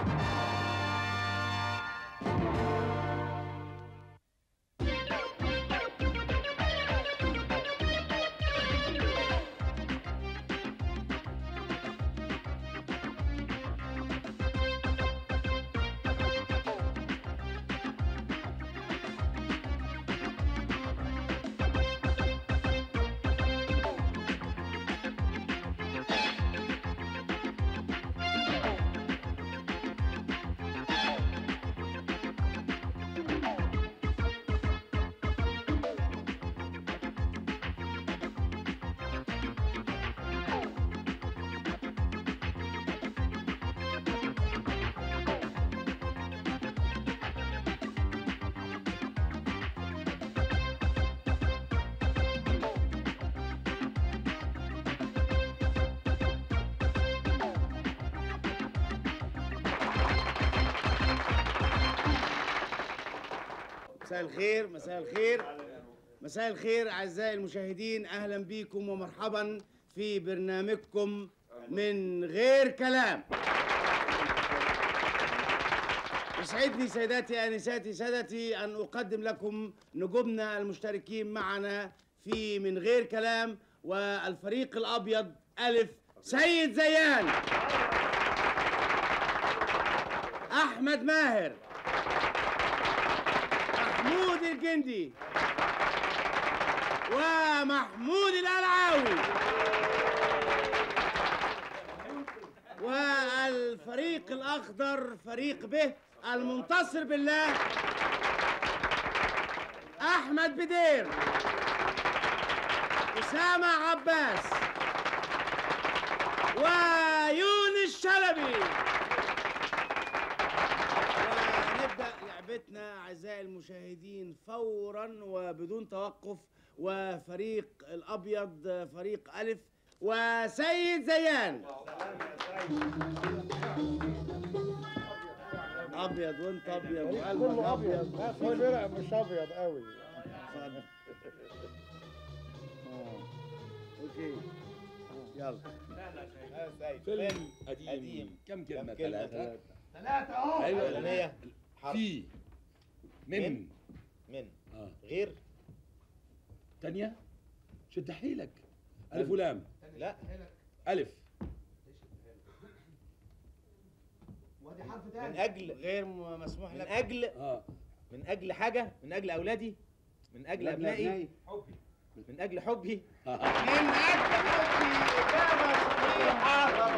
مساء الخير مساء الخير مساء الخير اعزائي المشاهدين اهلا بكم ومرحبا في برنامجكم من غير كلام يسعدني سيداتي انساتي سادتي ان اقدم لكم نجومنا المشتركين معنا في من غير كلام والفريق الابيض الف سيد زيان احمد ماهر محمود الجندي ومحمود القلعاوي والفريق الاخضر فريق به المنتصر بالله احمد بدير اسامه عباس ويونس شلبي ونبدا لعبتنا اعزائي المشاهدين فورا وبدون توقف وفريق الابيض فريق الف وسيد زيان ابيض وانت ابيض وقلبك كله ابيض لا في فرق مش ابيض قوي اتفضل. آه. اوكي يلا فيلم قديم كم كلمة كلمة؟ ثلاثة ثلاثة اهو أيوة. الأولانية حرف في من من اه غير تانية شد حيلك ألف ولام لا ألف من أجل غير م- مسموح من لك أجل اه من أجل حاجة من أجل أولادي من أجل أبنائي من أجل حبي من أجل حبي إجابة صحيحة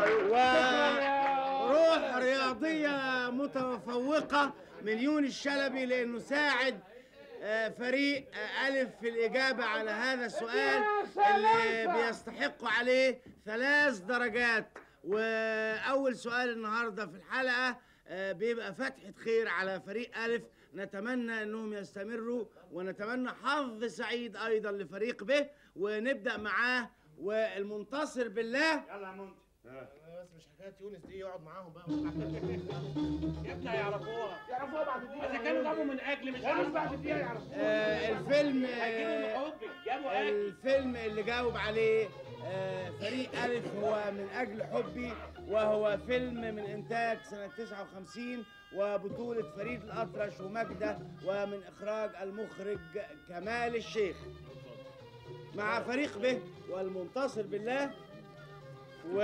وروح رياضية متفوقة من يونس الشلبي لأنه ساعد آه، فريق آه، ألف في الإجابة على هذا السؤال اللي بيستحقوا عليه ثلاث درجات وأول سؤال النهاردة في الحلقة آه، بيبقى فتحة خير على فريق ألف نتمنى أنهم يستمروا ونتمنى حظ سعيد أيضا لفريق به ونبدأ معاه والمنتصر بالله يلا يا منتج بس مش حكايه يونس دي يقعد معاهم بقى يا ابني هيعرفوها يعرفوها بعد دقيقه اذا كانوا جابوا من اجل مش عارف بعد دقيقه يعرفوها آه، الفيلم هيجيبوا من آه، حبك جابوا اجل الفيلم اللي جاوب عليه آه، فريق ألف هو من أجل حبي وهو فيلم من إنتاج سنة 59 وبطولة فريد الأطرش ومجدة ومن إخراج المخرج كمال الشيخ مع فريق به والمنتصر بالله و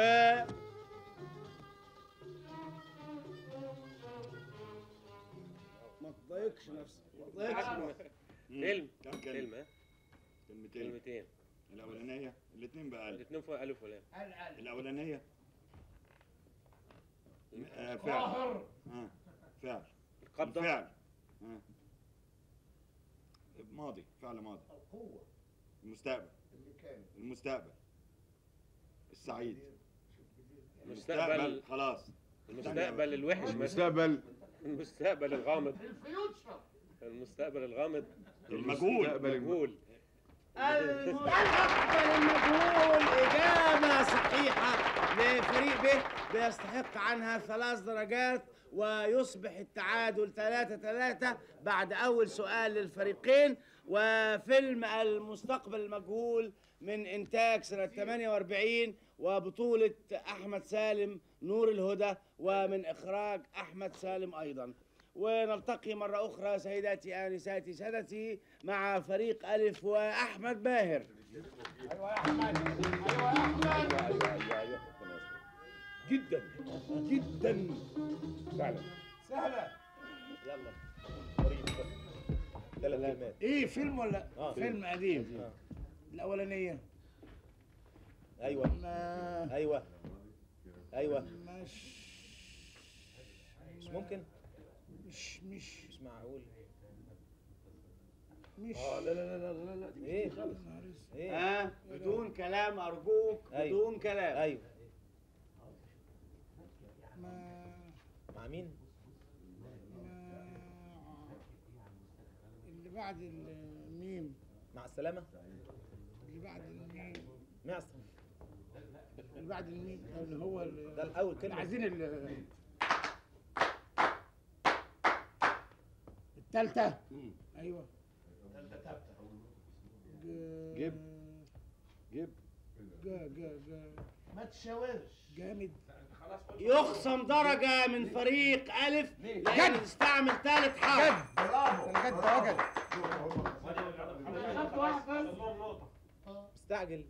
ما تضايقش نفسك ما تضايقش نفسك فيلم كم كلمة؟ كلمة كلمتين كلمتين الأولانية الاثنين بألف الاثنين فوق ألف ولام الأولانية آه فعل آه فعل القبضة الفعل آه. ماضي فعل ماضي القوه المستقبل اللي كان المستقبل السعيد المستقبل خلاص المستقبل الوحش مثلا المستقبل المستقبل الغامض الفيوتشر المستقبل الغامض المجهول المجهول المستقبل المجهول إجابة صحيحة لفريق به بيستحق عنها ثلاث درجات ويصبح التعادل ثلاثة ثلاثة بعد أول سؤال للفريقين وفيلم المستقبل المجهول من إنتاج سنة 48 وبطولة أحمد سالم نور الهدى ومن إخراج أحمد سالم أيضا ونلتقي مرة أخرى سيداتي آنساتي سادتي مع فريق ألف وأحمد باهر جدا جدا فعلا يلا طريق ثلاث كلمات ايه فيلم ولا آه. فيلم قديم آه. الاولانيه ايوه ما ايوه ايوه مش مش ممكن مش مش مش معقول مش اه لا لا لا لا لا لا دي ايه نهار اسود. ايه ها بدون كلام أرجوك أيوة. بدون كلام ايوه ما مع مين ما اللي بعد الميم مع السلامه اللي بعد الميم مع السلامه اللي بعد الميم اللي هو ال- ده الاول كلمه عايزين ال التالتة مم. ايوه ج- جيب. جيب جا جا جا ما تشاورش جامد يخصم درجة من فريق ألف لأن استعمل ثالث حرف انا جد وجد مستعجل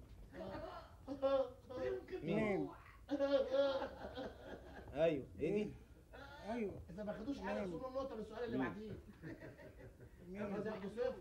مين مين ايوه ايه دي ايوه اذا ما خدوش حاجه يوصلوا النقطه للسؤال اللي بعديه مين لازم ياخدوا صفر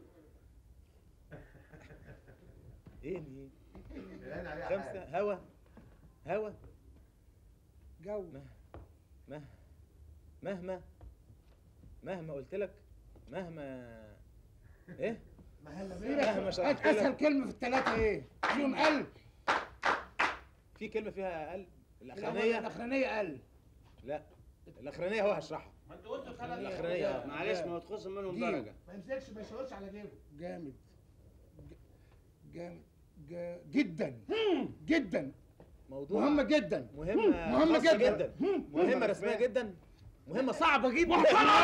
ايه دي خمسه هوا هوا جو مه مهما مهما قلت لك مهما ايه ما هلا مهما شرحت اسهل لك كلمة في الثلاثة ايه؟ فيهم قلب في كلمه فيها اقل الاخرانية الاخرانيه الاخرانية قلب لا الاخرانيه هو هشرحها ما انت قلت ثلاث الاخرانيه اه معلش ما تخصم منهم دي. درجة ما يمسكش ما يشاورش على جيبه جامد ج- جامد جا- جدا جدا موضوع مهمة جدا مهمه مهمة خاصة جدا. جدا مهمه رسميه جدا مهمه صعبه جدا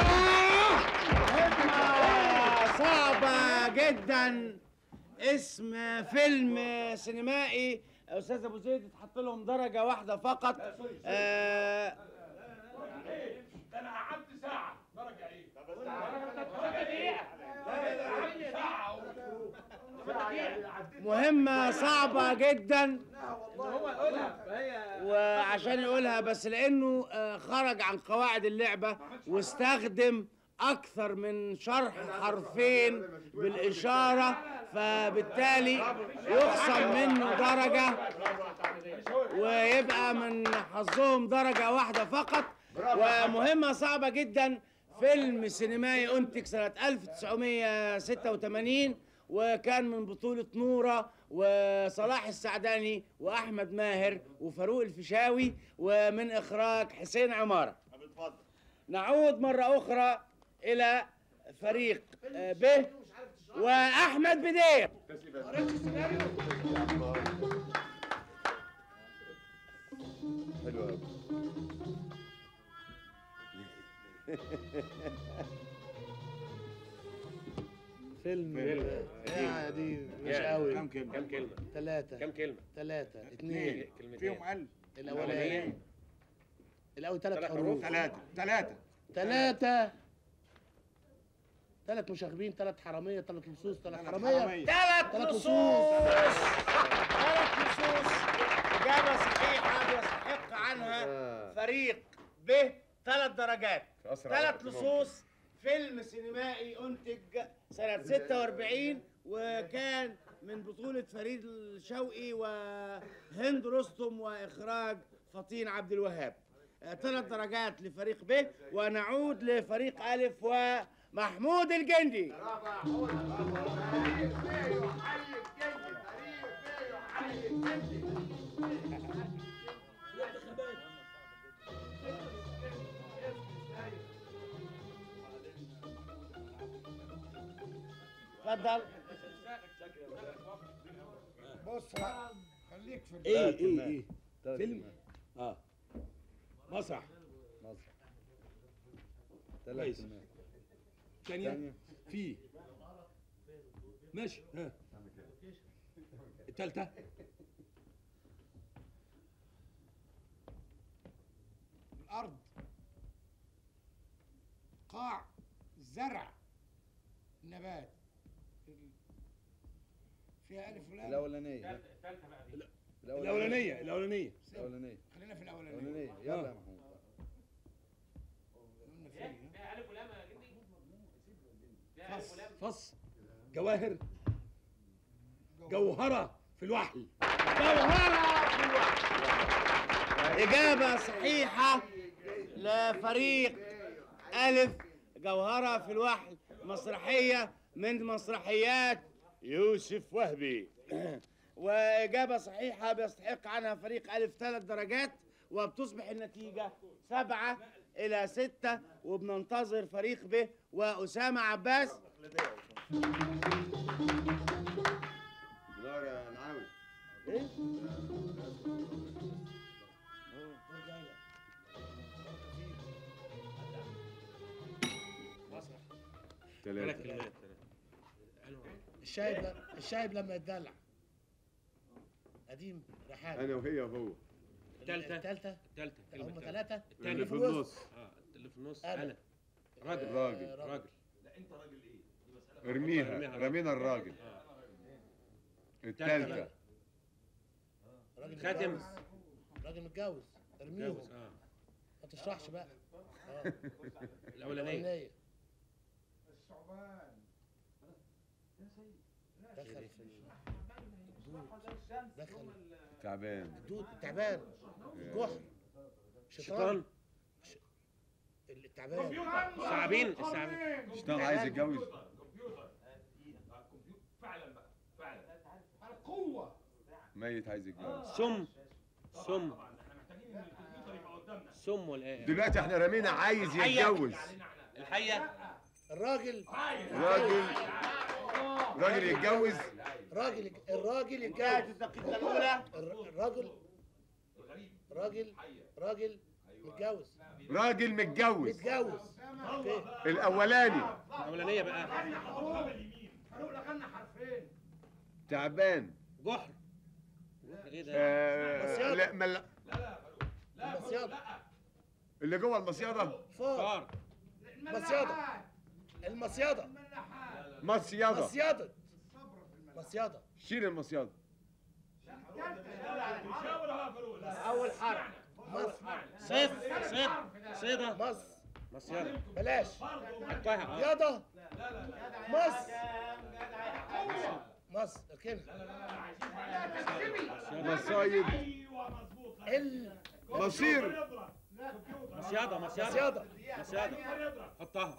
مهمة صعبة جدا اسم فيلم سينمائي أستاذ أبو زيد اتحط لهم درجة واحدة فقط آه ده انا قعدت ساعه درجه ايه مهمة صعبة جدا وعشان يقولها بس لأنه آه، خرج عن قواعد اللعبة واستخدم أكثر من شرح حرفين بالإشارة فبالتالي يخصم منه درجة ويبقى من حظهم درجة واحدة فقط ومهمة صعبة جدا فيلم سينمائي أنتج سنة 1986 وكان من بطولة نورة وصلاح السعداني وأحمد ماهر وفاروق الفيشاوي ومن إخراج حسين عمارة طب اتفضل نعود مرة أخرى إلى فريق آه، ب وأحمد بدير حلو قوي فيلم يا دي مش يا. قوي كم كلمه كم كلمة؟ ثلاثة كم كلمة؟ ثلاثة اثنين كلمتين فيهم قلب الأولاني الأول ثلاث ثلاث حروف حروف. ثلاثه ثلاثه ثلاثة ثلاث مشاغبين ثلاث حرامية ثلاث لصوص ثلاث حرامية ثلاث ثلاث نصوص نصوص. ثلاث نصوص إجابة صحيحة يستحق عنها فريق ب ثلاث درجات ثلاث نصوص فيلم سينمائي أنتج سنة 46 وكان من بطولة فريد الشوقي وهند رستم وإخراج فطين عبد الوهاب آه، ثلاث درجات لفريق ب ونعود لفريق ألف ومحمود الجندي اتفضل بص خليك في ايه ايه ايه ثلاث فيلم كلمات. اه مسرح مصر ثلاث كويس. كلمات ثانيه ثانية. في ماشي ها التالتة الارض قاع زرع نبات فيها الف ولام الاولانيه الأولانية الأولانية الاولانيه خلينا في الاولانيه الاولانيه يلا يا محمود قلنا فيه الف ولام يا جدي فص فص جواهر جوهرة في الوحل جوهرة في الوحل إجابة صحيحة لفريق ألف جوهرة في الوحل مسرحية من مسرحيات يوسف وهبي وإجابة صحيحة بيستحق عنها فريق ألف ثلاث درجات وبتصبح النتيجة سبعة إلى ستة وبننتظر فريق ب وأسامة عباس نار يا نعاوي ثلاث ثلاثة كلمات الشايب الشايب لما يتدلع قديم رحاب انا وهي وهو التالتة الثالثة التالتة كلمة هم التالتة. ثلاثة اللي في الوسط. النص اه اللي في النص أنا. أنا راجل راجل راجل ارميها ارميها. رمينا الراجل الثالثة راجل خاتم. متجوز. راجل متجوز ارميهم جوز اه ما تشرحش بقى اه الأولانية الأولانية دخل في الدود دخل تعبان الدود التعبان الجحر شيطان التعبان الثعابين الثعابين شيطان عايز يتجوز القوة ميت عايز يتجوز سم سم سم ولا ايه دلوقتي احنا رمينا عايز يتجوز الحية الراجل راجل راجل يتجوز راجل الراجل انتهت يتجوز الدقيقة الأولى الر- الراجل راجل راجل متجوز راجل متجوز متجوز اوكي الاولاني الأولانية بقى تعبان جحر جحر ايه ده آه لا مل... المصيادة اللي جوه المصيادة فوق فار مصيادة المصيادة مصيادة مصيادة مصيادة شيل المصيادة أول حرف مص صيد صيد صيدة مص مصيادة بلاش حطها اه ياضة مص مص اركنها مصايد ال مصير مصيادة مصيادة مصيادة مصيادة حطها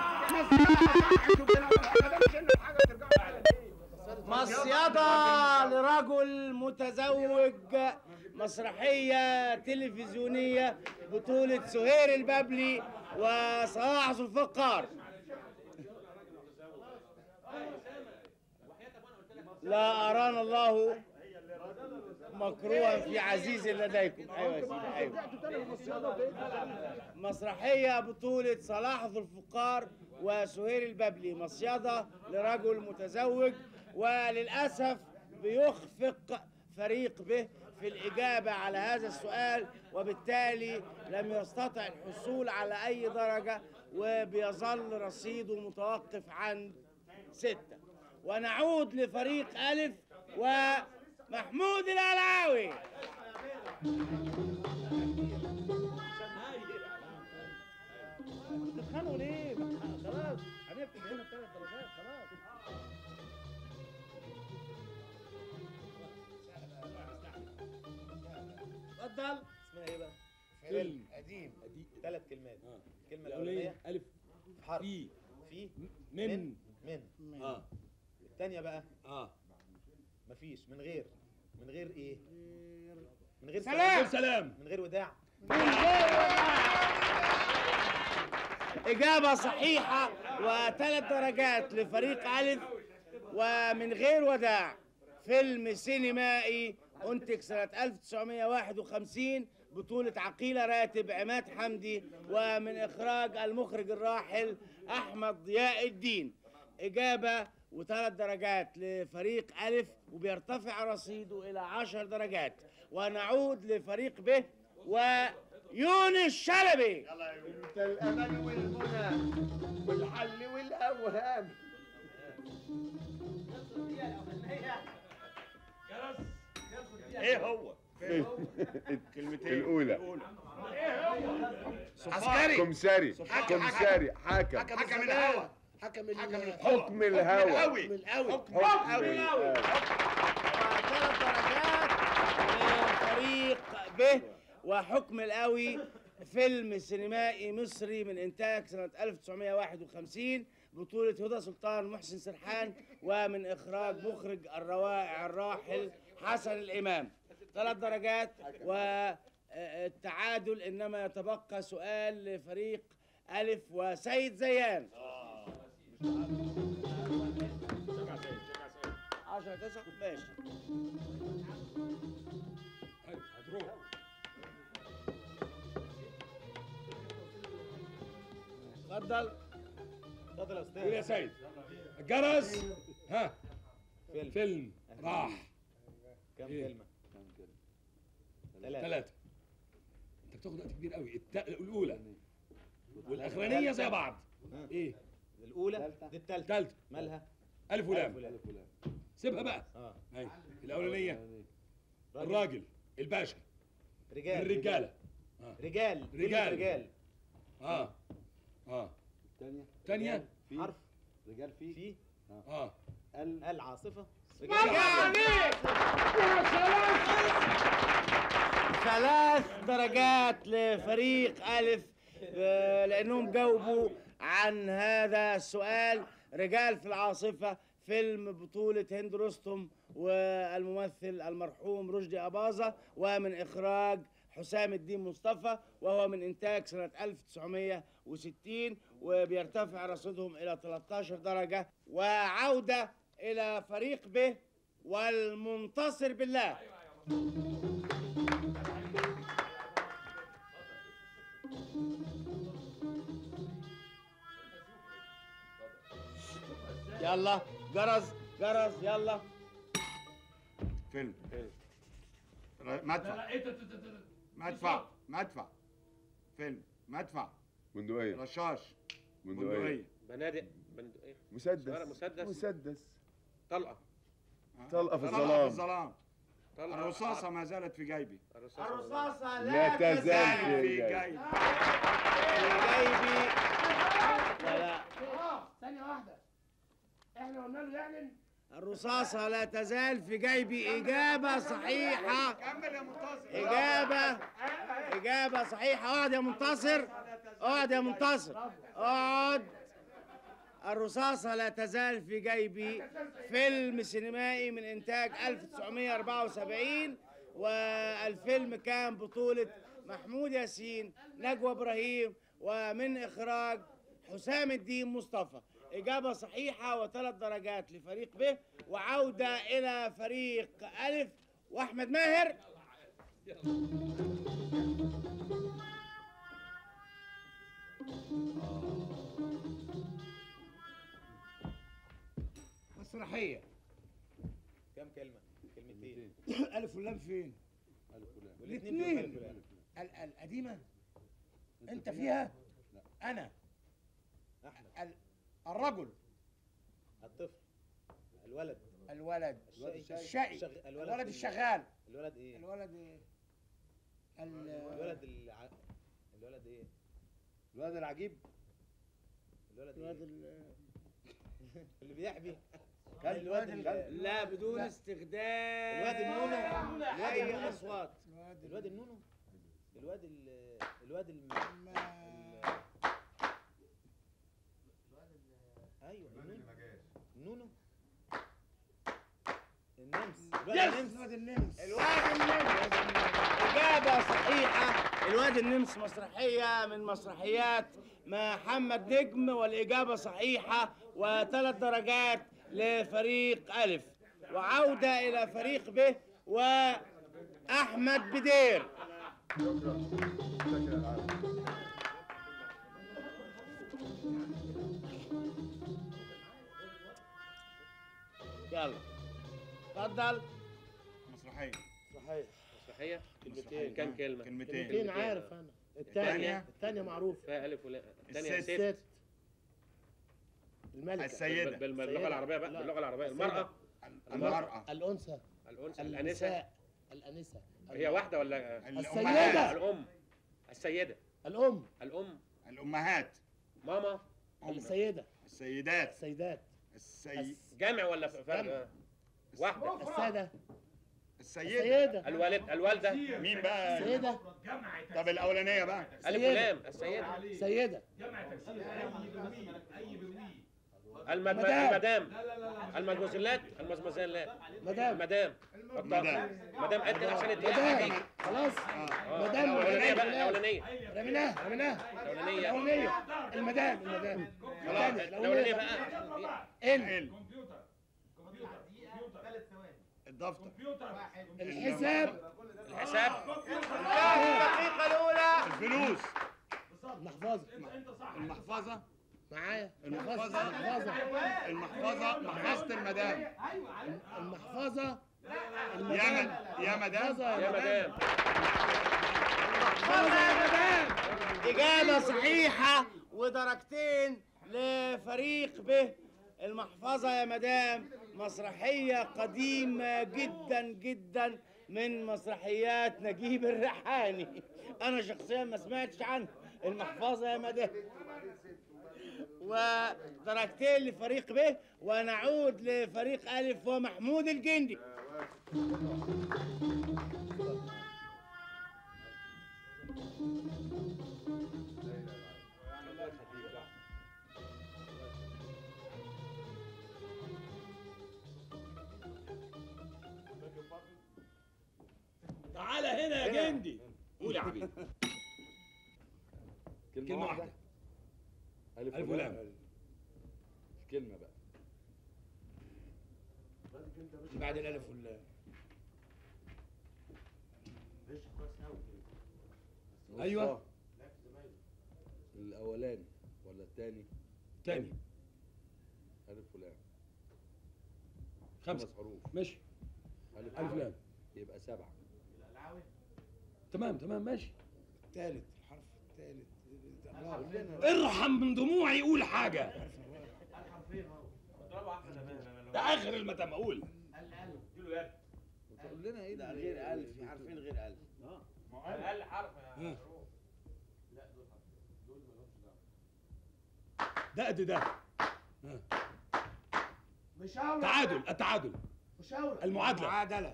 مصيدة لرجل متزوج مسرحية تلفزيونية بطولة سهير البابلي وصلاح ذو الفقار لا أرانا الله مكروها في عزيز لديكم أيوة يا سيدي أيوة مسرحية بطولة صلاح ذو الفقار وسهير البابلي مصيدة لرجل متزوج وللأسف بيخفق فريق به في الإجابة على هذا السؤال وبالتالي لم يستطع الحصول على أي درجة وبيظل رصيده متوقف عند ستة ونعود لفريق ألف ومحمود العلاوي بتتخانقوا ليه؟ خلاص هنكتب هنا ثلاث درجات خلاص اتفضل اسمها ايه بقى؟ فيلم قديم ثلاث كلمات آه. الكلمة الأولانية الأولانية ألف حرف في في من من اه الثانية بقى اه مفيش من غير من غير ايه؟ من غير سلام. سلام من غير وداع إجابة صحيحة وثلاث درجات لفريق ألف ومن غير وداع فيلم سينمائي أنتج سنة 1951 بطولة عقيلة راتب عماد حمدي ومن إخراج المخرج الراحل أحمد ضياء الدين إجابة وثلاث درجات لفريق ألف وبيرتفع رصيده إلى عشر درجات ونعود لفريق ب ويونس شلبي انت الامل والمنى والحل والاوهام ايه هو كلمتين الأولى عسكري كمساري حكم- كمساري حاكم حكم حكم الهوى حكم حكم ال- حكم الهوى حكم القوي حكم الهوى ثلاث درجات لفريق ب وحكم القوي فيلم سينمائي مصري من انتاج سنة 1951 بطولة هدى سلطان محسن سرحان ومن اخراج مخرج الروائع الراحل حسن الامام ثلاث درجات والتعادل انما يتبقى سؤال لفريق الف وسيد زيان 10 9 ماشي اتفضل اتفضل يا قول يا استاذ سيد الجرس ها فيلم فيلم راح كم إيه؟ كلمة؟ ثلاثة ثلاثة انت بتاخد وقت كبير قوي الت... الاولى والاخرانيه زي بعض ها. ايه الأولى دي التالتة الثالثه مالها؟ الف ألف ولام ولام. سيبها بقى اه ايوه الاولانيه راجل. الراجل الباشا رجال الرجاله رجال كلمة رجال. رجال اه اه الثانية ثانيه حرف رجال في في اه ال العاصفة ثلاث درجات لفريق ألف آه، لأنهم جاوبوا عن هذا السؤال رجال في العاصفة فيلم بطولة هند رستم والممثل المرحوم رشدي أباظة ومن إخراج حسام الدين مصطفى وهو من إنتاج سنة 1960 وبيرتفع رصيدهم إلى 13 درجة وعودة إلى فريق ب والمنتصر بالله يلا جرس جرس يلا فيلم مدفع مدفع مدفع فيلم مدفع بندقية رشاش بندقية بندقية بنادق بندق ايه مسدس مسدس. مسدس طلقه طلقة في طلقة في الظلام الظلام طلقه الرصاصة ما زالت في جيبي الرصاصه الرصاصة لا تزال في في جيبي جيبي. في جيبي لا لا اه ثانية واحدة احنا قلنا له يعلن الرصاصة لا تزال في جيبي إجابة صحيحة كمل يا منتصر إجابة إجابة صحيحة اقعد يا منتصر اقعد يا منتصر اقعد الرصاصة لا تزال في جيبي فيلم سينمائي من إنتاج 1974 والفيلم كان بطولة محمود ياسين نجوى إبراهيم ومن إخراج حسام الدين مصطفى إجابة صحيحة وثلاث درجات لفريق ب وعودة إلى فريق ألف وأحمد ماهر مسرحية كم كلمة؟ كلمتين ألف ولام فين؟ والاثنين فيهم ألف ولام. ال- القديمة أنت فيها؟ أنا أحمد ال- الرجل الطفل الولد الولد الشقي. الشقي الشغ- الولد الولد ال- الشغال الولد ايه؟ الولد إيه؟ ال- الولد الع... الولد ايه؟ الولد العجيب الولد الولد ايه؟ ال- اللي بيحبي كلب الواد كلب. ال- لا بدون استخدام الواد النونو الواد أي النونو. أصوات الولد الواد النونو الواد ال الواد الم... ما- ايوه النونو النونو النمس الواد النمس الولد النمس الواد النمس إجابة صحيحة الواد النمس مسرحية من مسرحيات محمد نجم والإجابة صحيحة وثلاث درجات لفريق ألف وعودة إلى فريق ب وأحمد بدير يلا اتفضل مسرحيه صحيح مسرحيه كلمتين كام كلمه كلمتين كلمتين عارف انا الثانية التانية؟ الثانية معروف فيها الف ولا الثانيه الست. ست الست الملكة السيدة. بال- باللغه السيدة. العربيه بقى لا. باللغه العربيه السيدة. المراه المرأة الأنثى الانثى الانسه النساء الأنسة هي واحده ولا الأمهات السيدة. الام السيده الأم الام الأمهات ماما أم. السيدة السيدات السيدات السي... جامع ولا ف- جمع. ف- واحده السادة السيدة السيدة الوالد الوالده مين بقى السيدة طب الأولانية بقى الف سيدة. ولام السيده سيدة المد... مدام. المدام المدموزيلات المزمزلات مدام المدام مدام. مدام قد عشان الدقيقه مدام حقيقي خلاص آه. مدام الاولانيه بقى فلان. الاولانيه رميناها رميناها الاولانيه الأولانية المدام المدام خلاص الثانية الاولانيه الأولانية بقى ال ال الدفتر الحساب الحساب الدقيقة الأولى الفلوس المحفظة المحفظة معايا المحفظة المحفظة المحفظة محفظة المدام المحفظة يا مد... يا مدام يا مدام إجابة صحيحة ودرجتين لفريق به المحفظة يا مدام مسرحية قديمة جدا جدا من مسرحيات نجيب الريحاني أنا شخصيا ما سمعتش عنها المحفظة يا مدام ودرجتين لفريق به ونعود لفريق ألف ومحمود الجندي تعالى هنا يا جندي قول يا حبيبي كلمة واحدة ألف ألف ولام. كلمة بقى بعد الألف واللام أيوه الأولاني ولا الثاني تاني ألف ولام خمسة خمس حروف ماشي ألف ألف لام يبقى سبعة تمام تمام ماشي الثالث الحرف الثالث ارحم من دموعي قول حاجة ده آخر المتم قول تقول لنا إيه لا اللي- غير ألف في حرفين غير ألف اقل حرف ها. ده قد ده ها. مشاورة تعادل التعادل مشاورة المعادلة معادلة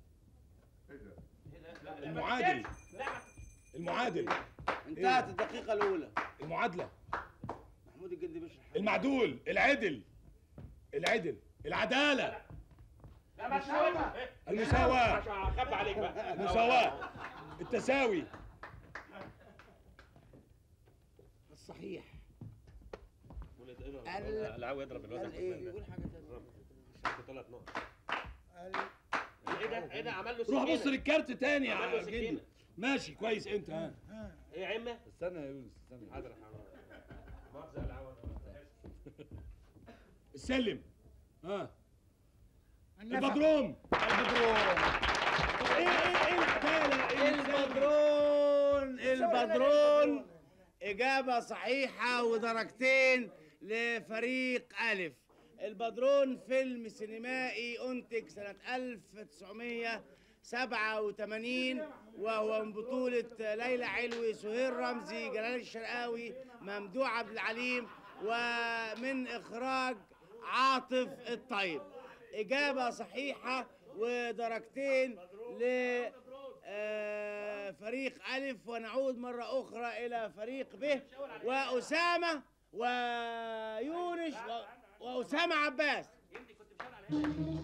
المعادل المعادل انتهت الدقيقة الأولى المعادلة محمود الجندي بيشرح المعدول العدل العدل العدالة لا مشاورة المساواة خب عليك بقى المساواة التساوي الصحيح العو يضرب الوزن يقول حاجة تانية ثلاث نقط ايه ده ايه ده عمل له روح سكينة. بص للكارت تاني عمل له يا سكينة. جندي ماشي كويس انت ها ايه يا عمه استنى يا يونس استنى حاضر يا حمار مؤاخذة العو سلم ها البدروم البدرون ايه ايه ايه الحكاية؟ البدرون البدرون إجابة صحيحة ودرجتين لفريق ألف البدرون فيلم سينمائي أنتج سنة 1987 وهو من بطولة ليلى علوي سهير رمزي جلال الشرقاوي ممدوح عبد العليم ومن إخراج عاطف الطيب إجابة صحيحة ودرجتين ل آه، فريق ألف ونعود مرة أخرى إلى فريق ب وأسامة ويونس و- وأسامة عباس ايه ده ايه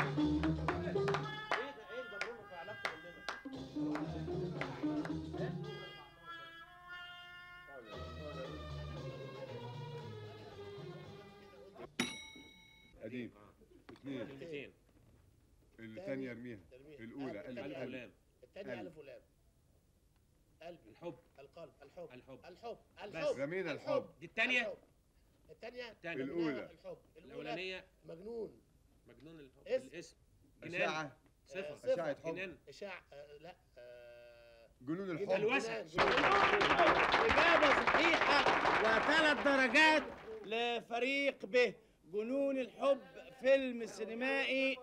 البدروم في علاقته بالنمر قديم اثنين كلمتين الثانية ارميها الأولى ألف الف ألف ولام الثانية ألف. ألف ولام قلبي الحب القلب الحب الحب الحب بس. الحب رمينا الحب دي الثانيه الحب. الثانية الثانيه الأولى. الحب الأولى الاولانيه مجنون مجنون الحب اسم. الاسم جنان أشعة صفة أشعة حب جنان اشاع آه، لا آه، جنون الحب الوسع إجابة صحيحة وثلاث درجات لفريق ب جنون الحب فيلم سينمائي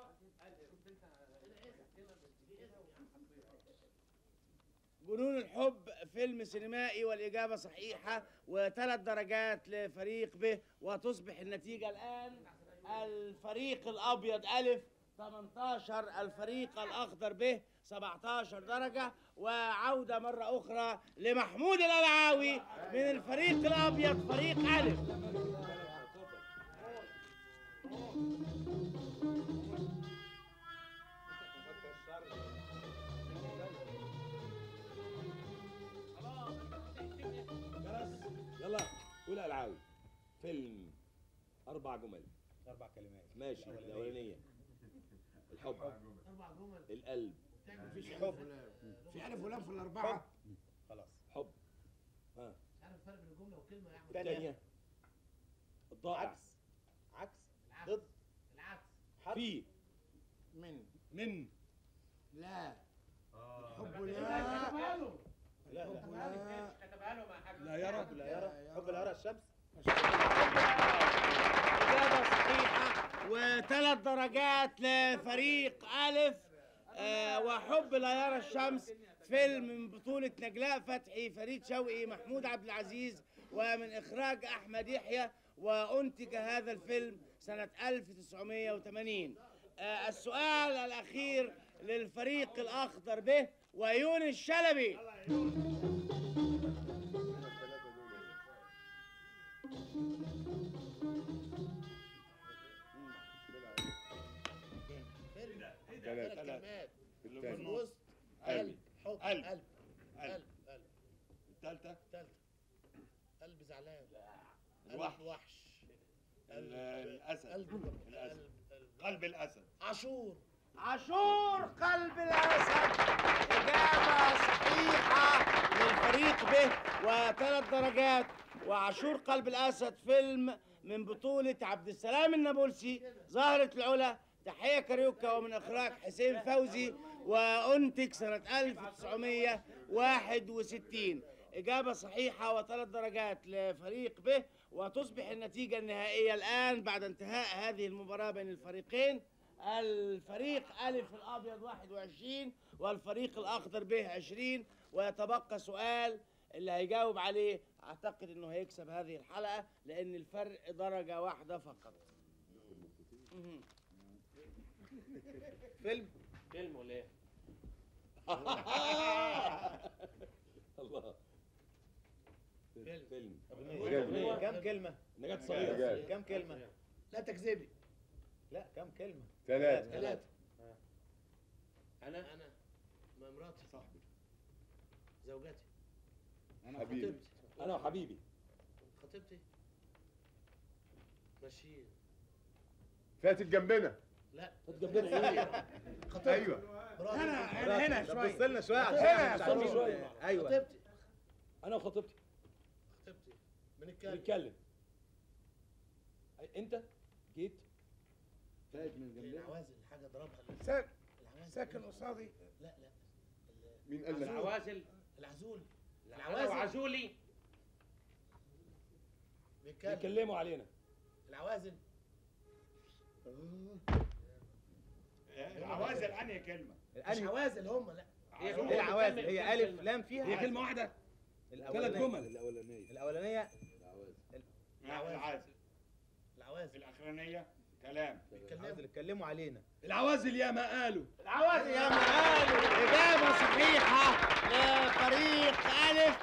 جنون الحب فيلم سينمائي والإجابة صحيحة وثلاث درجات لفريق ب وتصبح النتيجة الآن الفريق الأبيض ألف 18 الفريق الأخضر ب 17 درجة وعودة مرة أخرى لمحمود الألعاوي من الفريق الأبيض فريق ألف يلا قول العاوي فيلم اربع جمل اربع كلمات ماشي الاولانيه الحب القلب مفيش حب في ألف ولام في الأربعة خلاص حب ها مش عارف الفرق بين الجمله والكلمه يا احمد الثانيه الضائع عكس عكس ضد العكس في من من لا الحب لا كتبها له لا لا الحب لا كتبها له مع حاجة لا يرى حب لا يرى حب لا يرى الشمس إجابة صحيحة وثلاث درجات لفريق ألف آه وحب لا يرى الشمس فيلم من بطولة نجلاء فتحي فريد شوقي محمود عبد العزيز ومن إخراج أحمد يحيى وأنتج هذا الفيلم سنة 1980 آه السؤال الأخير للفريق الأخضر به ويونس شلبي ثلاثة كلمات اللي في في النص الوسط قلب. قلب حب قلب. قلب قلب. قلب قلب الثالثة تالتة قلب زعلان الوحش. قلب وحش ال- قلب- الأسد. قلب الأسد. قلب قلب قلب الأسد عاشور عاشور قلب الأسد إجابة صحيحة للفريق به وثلاث درجات وعاشور قلب الأسد فيلم من بطولة عبد السلام النابلسي زهرة العلا تحية كاريوكا ومن إخراج حسين فوزي وأنتج سنة 1961 إجابة صحيحة وثلاث درجات لفريق به وتصبح النتيجة النهائية الآن بعد انتهاء هذه المباراة بين الفريقين الفريق ألف الأبيض 21 والفريق الأخضر به 20 ويتبقى سؤال اللي هيجاوب عليه أعتقد إنه هيكسب هذه الحلقة لأن الفرق درجة واحدة فقط مهم. فيلم فيلم ولا ايه؟ الله فيلم. فيلم أغنية. كم كلمة نجاة صغيرة كم كلمة لا تكذبي لا كم كلمة ثلاثة ثلاثة انا أنا ما مراتي صاحبي زوجتي حبيبي خطيبتي انا وحبيبي خطيبتي ماشيين فاتت جنبنا لا جنبنا ايه خطيبتي ايوه مراتي هنا هنا هنا طب شوية بص لنا شوية عشان هنا احنا مش صوتي عارفين. شوية. ايوه خطيبتي انا وخطيبتي خطيبتي بنتكلم بنتكلم انت جيت فايت من جنبنا العوازل حاجة ضربها ساك العوازل ساكن قصادي لا لا مين قال لك العوازل العزول انا العوازل وعزولي بيتكلم بيتكلموا علينا العوازل العوازل أنهي كلمة مش الأنهي عوازل هم لا هي ايه العوازل بتكمل- هي بتكمل ألف كلمة. لام فيها هي كلمة واحدة ثلاث الأولانية جمل الاولانيه الأولانية العواز العازل العوازل الأخرانية كلام بيتكلموا العوازل اتكلموا علينا العوازل يا ما قالوا العوازل يا معالي إجابة صحيحة لفريق ألف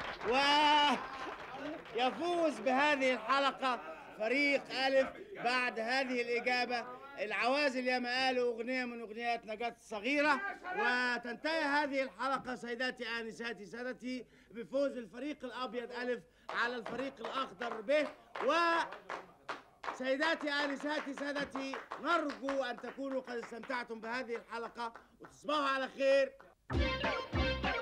ويفوز بهذه الحلقة فريق ألف بعد هذه الإجابة العوازل يا ما قالوا أغنية من أغنيات نجاة الصغيرة وتنتهي هذه الحلقة سيداتي آنساتي سادتي بفوز الفريق الأبيض ألف على الفريق الأخضر به و سيداتي آنساتي سادتي نرجو أن تكونوا قد استمتعتم بهذه الحلقة وتصبحوا على خير